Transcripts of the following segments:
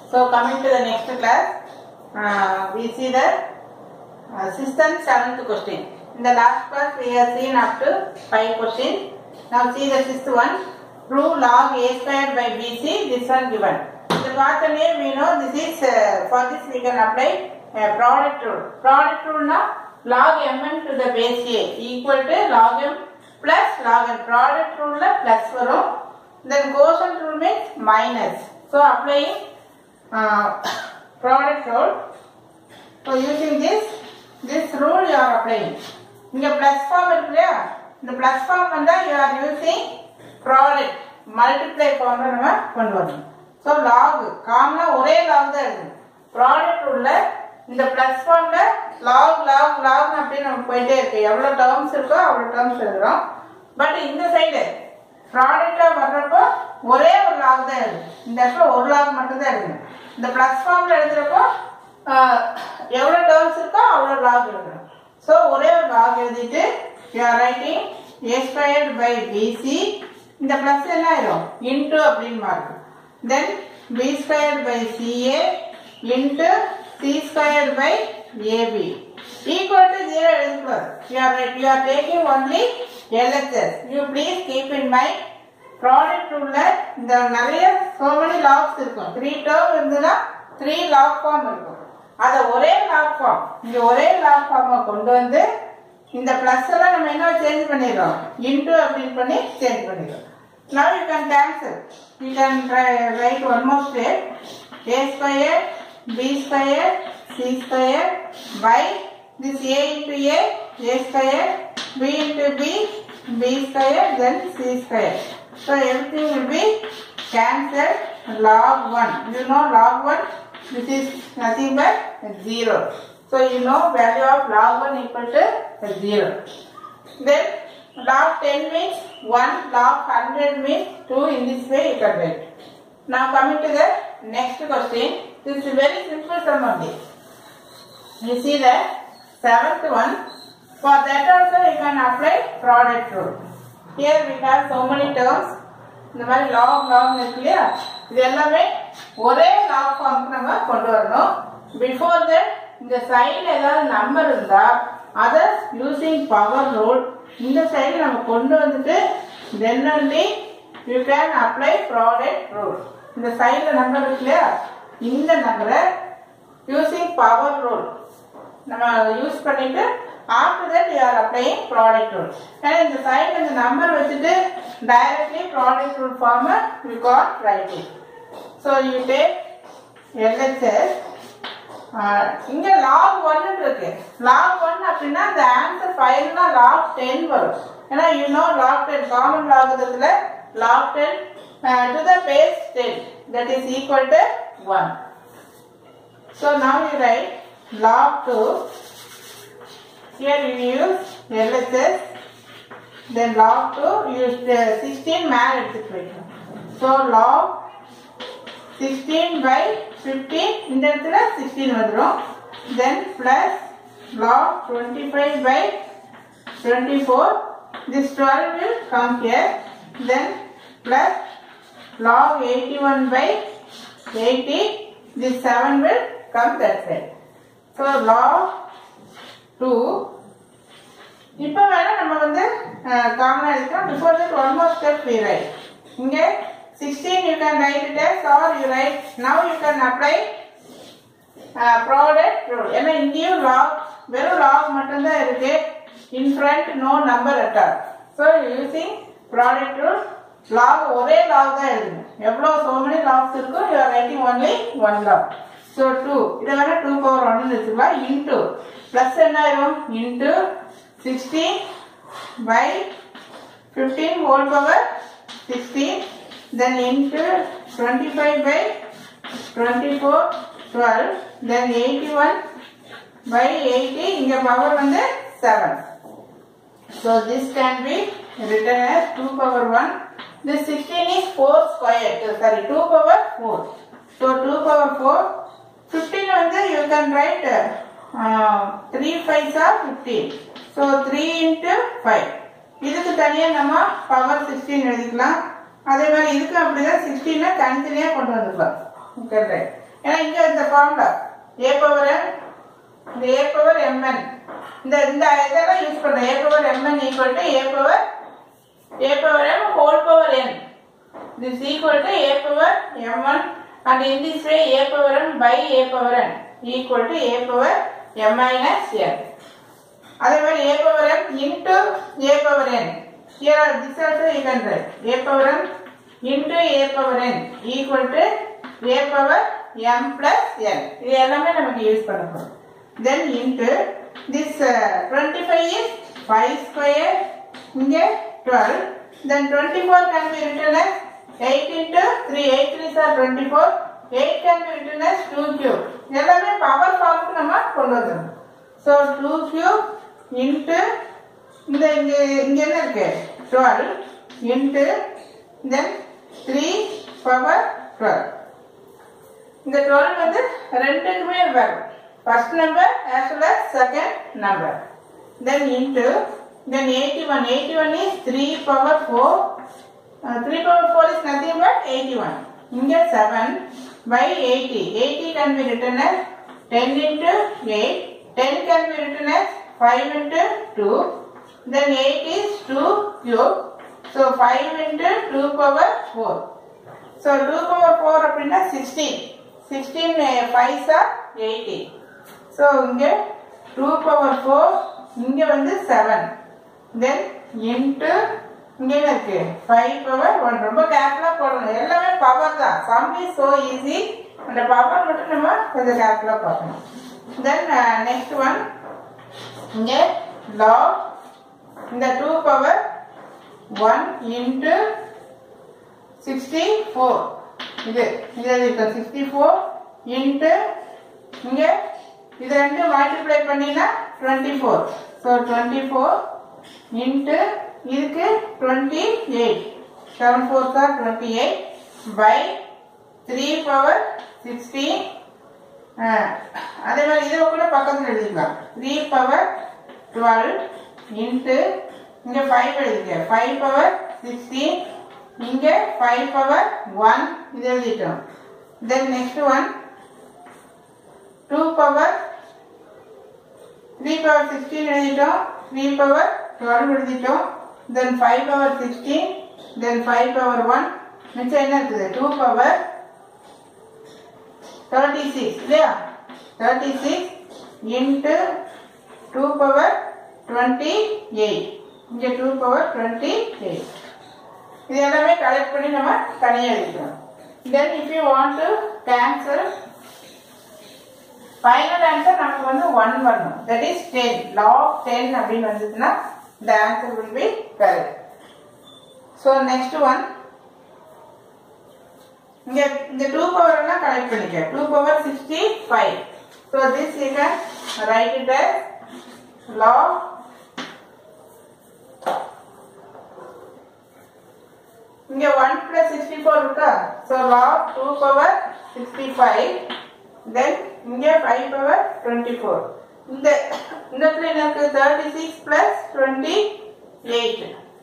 So coming to the next class, uh, we see the uh, sixth and seventh question. In the last class, we have seen up to five questions. Now see the sixth one. Prove log a squared by bc. This one given. The pattern here we know this is uh, for this we can apply uh, product rule. Product rule now log mn to the base a equal to log m plus log n. Product rule la plus வரும். Then quotient rule means minus. So applying uh, product rule. So using this, this rule you are applying. இங்க plus form இருக்கு இல்லையா இந்த plus form வந்தா you are using product multiply form நம்ம கொண்டு வரணும் so log காமனா ஒரே log தான் இருக்கு ப்ராடக்ட் உள்ள இந்த பிளஸ் ஃபார்ம்ல லாக் லாக் லாக் அப்படின்னு நம்ம போயிட்டே இருக்கு எவ்வளவு டேர்ம்ஸ் இருக்கோ அவ்வளவு டேர்ம்ஸ் எழுதுறோம் பட் இந்த சைடு ப்ராடக்டா வர்றப்போ ஒரே ஒரு லாக் தான் இருக்கு இந்த இடத்துல ஒரு லாக் மட்டும் தான் இருக்கு இந்த பிளஸ் ஃபார்ம்ல எழுதுறப்போ ஆஹ், எவ்வளவு டேர்ம்ஸ் இருக்கோ அவ்வளவு லாக் எழுதணும் ஸோ ஒரே ஒரு லாக் எழுதிட்டு you are writing A squared by BC இந்த பிளஸ் என்ன ஆயிரும் இன்டு அப்படின்னு மாறும் then B squared by CA into C squared by AB equal to zero எழுதக்கூடாது you are you are taking only LHS you please keep in mind product உள்ள இந்த நிறைய so many logs இருக்கும் three term இருந்ததுன்னா three log form இருக்கும் அதை ஒரே lock form இந்த ஒரே லாக் ஃபார்மை கொண்டு வந்து இந்த பிளஸ் எல்லாம் நம்ம என்ன சேஞ்ச் பண்ணிடுறோம் இன்டு அப்படின்னு பண்ணி சேஞ்ச் பண்ணிடுறோம் now you can cancel you can try- write one more step a square b square c square by this a into a a square b into b b square then c square so everything will be cancelled log 1 you know log 1 this is nothing but 0 so you know value of log 1 equal to 0 then log 10 means 1, log 100 means 2. In this way you can write. Now coming to the next question. This is very simple sum only. You see the seventh one. For that also you can apply product rule. Here we have so many terms. இந்த மாதிரி lock lock இருக்கு இல்லையா இது எல்லாமே ஒரே lock ஃபார்முக்கு நம்ம கொண்டு வரணும் பிஃபோர் தட் இந்த சைடில் ஏதாவது நம்பர் இருந்தா அதை யூசிங் பவர் ரூல் இந்த சைடு நம்ம கொண்டு வந்துட்டு then only you can apply product rule இந்த சைடில் நம்பர் இருக்கு இல்லையா இந்த நம்பரை யூசிங் பவர் ரூல் நம்ம யூஸ் பண்ணிட்டு after that you are applying product rule ஏன்னா இந்த சைடு இந்த நம்பர் வச்சுட்டு directly product rule form you got writing so you take LHS இங்க லாக் ஒன்னு இருக்கு லாக் ஒன் அப்படின்னா இந்த ஆன்சர் ஃபைவ்னா லாக் டென் வரும் ஏன்னா you know log ten common லாகுறதுல log ten to the base ten that is equal to one So now you write log 2. Here you use LHS. Then log 2 use the 16 man எடுத்துக்கலாம். So log 16 by 15 இந்த இடத்துல 16 வந்துரும். Then plus log 25 by 24. This 12 will come here. Then plus log 81 by 80. This 7 will come that side. So log 2 இப்போ வேணா நம்ம வந்து காமனா எடுக்கலாம் before that one more step we write இங்க 16 you can write it as or you write now you can apply product rule ஏன்னா இங்கேயும் log வெறும் லாக் மட்டும்தான் இருக்கு in front no number at all so using product rule log ஒரே log தான் எழுதுங்க எவ்வளோ சோ மெனி லாக்ஸ் இருக்கோ you are writing only one log so two இதை வேணா டூ பவர் ஒன்னு வச்சுக்கலாம் இன்டூ ப்ளஸ் என்ன ஆயிரும் into sixteen by fifteen whole power sixteen then into twenty five by 24 12 then 81 by 80 இங்க பவர் வந்து 7 so this can be written as 2 power 1 this 16 is 4 square uh, sorry 2 power 4 so 2 power 4 15 வந்து you can write uh, 3 5s are 15 so 3 into 5 இதுக்கு தனியா நம்ம power 16 எழுதிக்கலாம் அதே மாதிரி இதுக்கு அப்படிதான் 16 தனித்தனியா கொண்டு வந்துக்கலாம் ஓகே ரைட் ஏன்னா இங்கே இந்த ஃபார்முலா ஏ பவர் என் இந்த ஏ பவர் எம்என் இந்த இந்த இதெல்லாம் யூஸ் பண்ணுறோம் A power MN equal to A power A power M whole power N this equal to a power m1 and in this way a power n by a power n equal to a power m minus n அதே மாதிரி a power n into a power n here this also you can write a power n into a power n equal to a power m plus n இது எல்லாமே நமக்கு use பண்ண போறோம் then into this uh, 25 is 5 square இங்க 12 then 24 can be written as 8 into 3 8 3s are 24 8 can be written as 2 cube எல்லாமே power ஃபார்முக்கு நம்ம கொண்டு வந்துடணும் ஸோ 2 cube into இந்த இங்க இங்க என்ன இருக்கு 12 into then 3 பவர் 12 இந்த 12 வந்து ரெண்டுக்குமே வரும் first number as well as second number then into then 81 81 is 3 power 4 uh, 3 power 4 is nothing but 81 இங்க 7 by 80 80 can be written as 10 into 8 10 can be written as 5 into 2 then 8 is 2 cube so 5 into 2 power 4 so 2 power 4 அப்படின்னா 16 16 5s are 80 so இங்க 2 power 4 இங்க வந்து 7 then into இங்க என்ன இருக்கு 5 power 1 ரொம்ப கேர்ஃபுல்லா போடணும் எல்லாமே பவர் தான் சம் இஸ் so easy அந்த பவர் மட்டும் நம்ம கொஞ்சம் கேர்ஃபுல்லா பார்க்கணும் then நெக்ஸ்ட் ஒன் இங்க log இந்த 2 பவர் 1 into 64 இது இது இருக்கு 64 into இங்க இது ரெண்டு மல்டிப்ளை பண்ணினா 24 so 24 into இதுக்கு 28 7 4 are 28 by 3 power 16 அஹ், அதே மாதிரி இதை கூட பக்கத்துல எழுதிக்கலாம் 3 power 12 into இங்க 5 எழுதிக்க 5 power 16 இங்க 5 power 1 இது எழுதிட்டோம் then next one 2 power 3 power 16 எழுதிட்டோம் 3 power 12 எழுதிட்டோம் then 5 power 16 then 5 power 1 மிச்சம் என்ன இருக்குது 2 power 36 இல்லையா 36 into 2 power 28 இங்க 2 power 28 இது எல்லாமே கலெக்ட் பண்ணி நம்ம தனியாக எழுதிக்கிறோம் then if you want to cancel final answer நமக்கு வந்து ஒன் வரணும் that is ten log ten அப்படின்னு வந்ததுன்னா the answer will be correct so next one இங்க இந்த டூ பவர் எல்லாம் கனெக்ட் பண்ணிக்க two power sixty five so this you can write it as log இங்க ஒன் பிளஸ் சிக்ஸ்டி ஃபோர் இருக்கா so log two power sixty five then இங்க five power twenty four இந்த இந்த இடத்துல எனக்கு thirty six plus twenty eight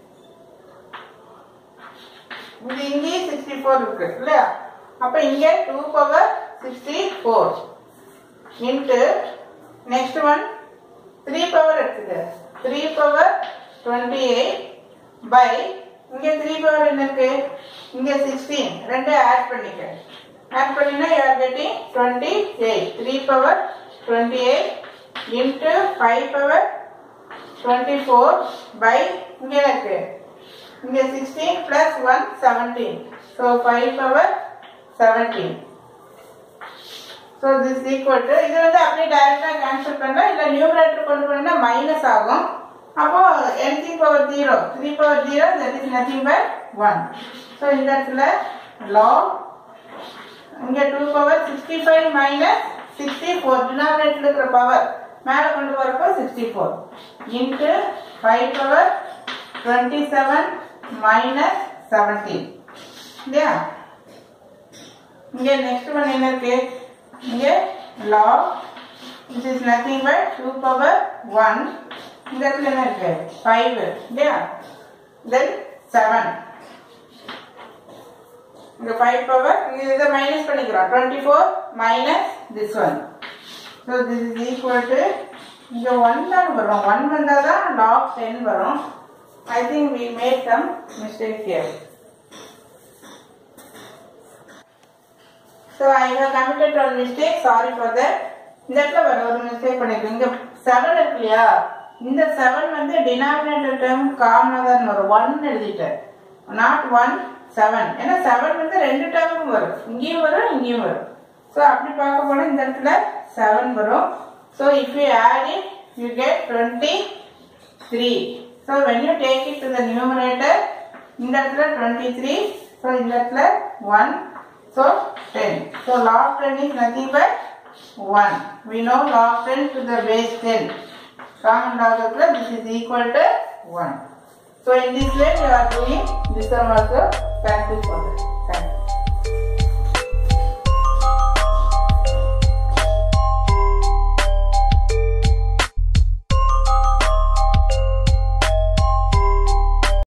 இது இங்கே sixty four இருக்கு இல்லையா அப்ப இங்க two power sixty four into next one three power எடுத்துக்க three power twenty eight by இங்க த்ரீ பவர் என்ன இருக்கு இங்க சிக்ஸ்டீன் ரெண்டு ஆட் பண்ணிக்க ஆட் பண்ணினா you are getting twenty eight three power twenty eight into five power twenty four by இங்க இருக்கு இங்க sixteen plus one seventeen so five power seventeen so this equal to இது வந்து அப்படியே டைரக்டாக கேன்சல் பண்ணலாம் இல்லை நியூமரேட்டர் கொண்டு போனோம்னா மைனஸ் ஆகும் அப்போ NC power zero three power zero that is nothing by one so இந்த இடத்துல லாக் இங்க two power sixty five minus sixty four டினாமினேட்டில் இருக்கிற பவர் மேலே கொண்டு வரப்போ sixty four into five power twenty seven minus seventeen இல்லையா இங்க நெக்ஸ்ட் ஒன் என்ன இருக்கு இங்க log this is nothing but 2 power 1 இந்த இடத்துல என்ன இருக்கு 5 இல்லையா then 7 இங்க ஃபைவ் பவர் இதை மைனஸ் பண்ணிக்கிறோம் twenty four minus this one so this is equal to இங்கே ஒன் தான் வரும் ஒன் வந்தால் தான் லாக் டென் வரும் I think we made some mistake here so I have committed one mistake sorry for that இந்த இடத்துல வர ஒரு மிஸ்டேக் பண்ணிருக்கேன் இங்கே செவன் இருக்கு இல்லையா இந்த செவன் வந்து டினாமினேட்டர் டேர்ம் காமனாக தான் வரும் ஒன் எழுதிட்டேன் நாட் ஒன் செவன் ஏன்னா செவன் வந்து ரெண்டு டேர்முக்கும் வரும் இங்கேயும் வரும் இங்கேயும் வரும் ஸோ அப்படி பார்க்க போனால் இந்த இடத்துல செவன் வரும் so if you add it you get twenty three so when you take it to the numerator இந்த இடத்துல டுவெண்ட்டி த்ரீ ஸோ இந்த இடத்துல one so ten so log ten is nothing but one we know log ten to the base ten common லாகத்தில் this is equal to one so in this way you are doing this one also practice for that.